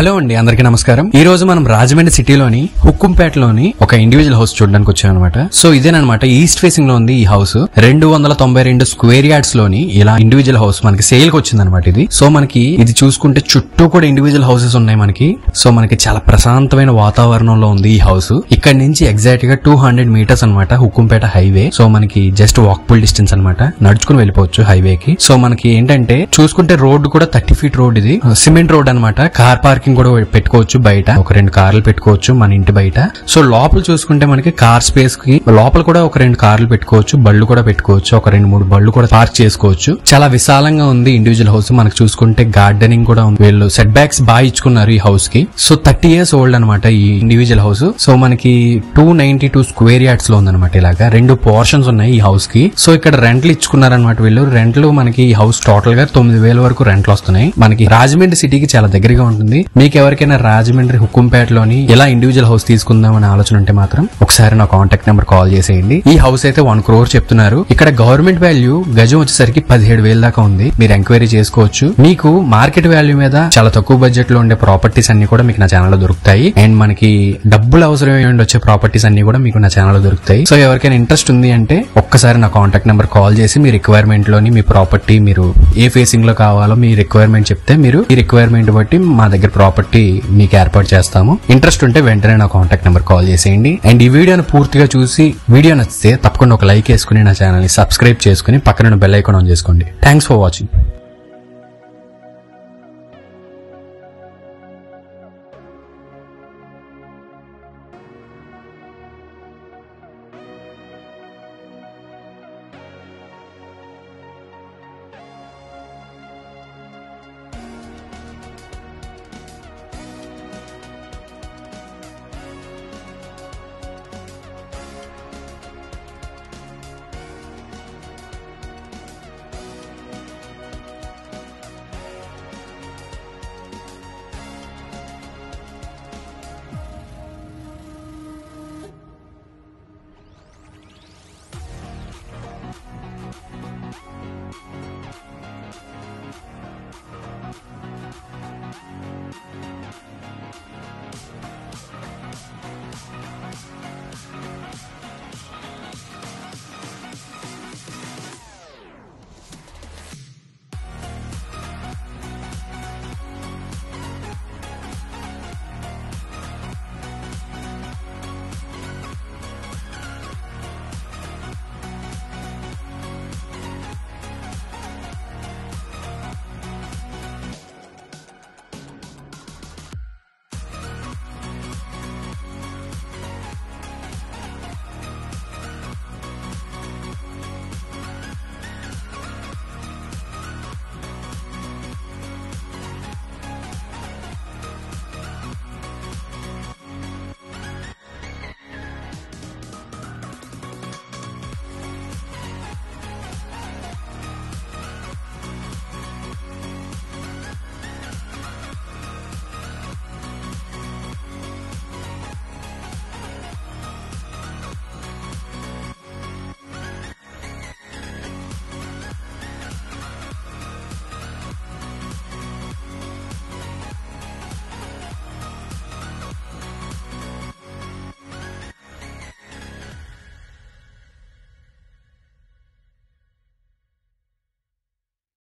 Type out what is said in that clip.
hello అండి అందరికీ నమస్కారం ఈ రోజు మనం రాజమండ్రి సిటీలోని హుక్కుంపేటలోని ఒక ఇండివిజువల్ హౌస్ చూడడానికి వచ్చాం అనమాట సో ఇదేనమాట ఈస్ట్ ఫేసింగ్ లో ఉంది ఈ హౌస్ రెండు వందల తొంభై రెండు స్క్వేర్ యార్డ్స్ లోని ఇలా ఇండివిజువల్ హౌస్ మనకి సేల్ కి వచ్చింది అనమాట ఇది సో మనకి ఇది చూసుకుంటే చుట్టూ కూడా ఇండివిజువల్ హౌసెస్ ఉన్నాయి మనకి సో మనకి చాలా ప్రశాంతమైన వాతావరణంలో ఉంది ఈ హౌస్ ఇక్కడ నుంచి ఎగ్జాక్ట్ గా టూ హండ్రెడ్ మీటర్స్ అనమాట హుక్కుంపేట హైవే సో మనకి జస్ట్ వాక్బుల్ డిస్టెన్స్ అనమాట నడుచుకుని వెళ్ళిపోవచ్చు హైవే కి సో మనకి ఏంటంటే చూసుకుంటే రోడ్డు కూడా థర్టీ ఫీట్ రోడ్ ఇది సిమెంట్ రోడ్ అనమాట కార్ పార్కింగ్ కూడా పెట్టుకోవచ్చు బయట ఒక రెండు కార్లు పెట్టుకోవచ్చు మన ఇంటి బయట సో లోపల చూసుకుంటే మనకి కార్ స్పేస్ కి లోపల కూడా ఒక రెండు కార్లు పెట్టుకోవచ్చు బళ్ళు కూడా పెట్టుకోవచ్చు ఒక రెండు మూడు బళ్ళు కూడా పార్క్ చేసుకోవచ్చు చాలా విశాలంగా ఉంది ఇండివిజువల్ హౌస్ మనకు చూసుకుంటే గార్డెనింగ్ కూడా ఉంది వీళ్ళు సెట్ బ్యాక్స్ బాగా ఇచ్చుకున్నారు ఈ హౌస్ కి సో థర్టీ ఇయర్స్ ఓల్డ్ అనమాట ఈ ఇండివిజువల్ హౌస్ సో మనకి two ninety two square yards లో ఉందన్నమాట ఇలాగా రెండు పోర్షన్స్ ఉన్నాయి ఈ హౌస్ కి సో ఇక్కడ రెంట్లు ఇచ్చుకున్నారనమాట వీళ్ళు రెంట్లు మనకి ఈ హౌస్ టోటల్ గా తొమ్మిది వేల వరకు రెంట్లు వస్తున్నాయి మనకి రాజమండ్రి సిటీకి చాలా దగ్గరగా ఉంటుంది మీకు ఎవరికైనా రాజమండ్రి హుక్కుంపేటలోని ఎలా ఇండివిజువల్ హౌస్ తీసుకుందాం అనే ఆలోచన ఉంటే మాత్రం ఒకసారి నా కాంటాక్ట్ నెంబర్ కాల్ చేసేయండి ఈ హౌస్ అయితే వన్ క్రోర్ చెప్తున్నారు ఇక్కడ గవర్నమెంట్ వాల్యూ గజం వచ్చేసరికి పదిహేడు వేల దాకా ఉంది మీరు ఎంక్వైరీ చేసుకోవచ్చు మీకు మార్కెట్ వాల్యూ మీద చాలా తక్కువ బడ్జెట్ లో ఉండే ప్రాపర్టీస్ అన్ని కూడా మీకు నా ఛానల్ లో దొరుకుతాయి అండ్ మనకి డబ్బులు అవసరమై ఉండి వచ్చే ప్రాపర్టీస్ అన్ని కూడా మీకు నా ఛానల్ లో దొరుకుతాయి సో ఎవరికైనా ఇంట్రెస్ట్ ఉంది అంటే ఒక్కసారి నా కాంటాక్ట్ నెంబర్ కాల్ చేసి మీ రిక్వైర్మెంట్ లోని మీ ప్రాపర్టీ మీరు ఏ ఫేసింగ్ లో కావాలో మీ రిక్వైర్మెంట్ చెప్తే మీరు ఈ రిక్వైర్మెంట్ బట్టి మా దగ్గర ప్రాపర్టీ మీకు ఏర్పాటు చేస్తాము ఇంట్రెస్ట్ ఉంటే వెంటనే నా కాంటాక్ట్ నెంబర్ కాల్ చేసేయండి అండ్ ఈ వీడియోని పూర్తిగా చూసి వీడియో నచ్చితే తప్పకుండా ఒక లైక్ వేసుకుని నా ఛానల్ ని సబ్స్క్రైబ్ చేసుకుని పక్కన బెల్ ఐకాన్ ఆన్ చేసుకోండి థ్యాంక్స్ ఫర్ వాచింగ్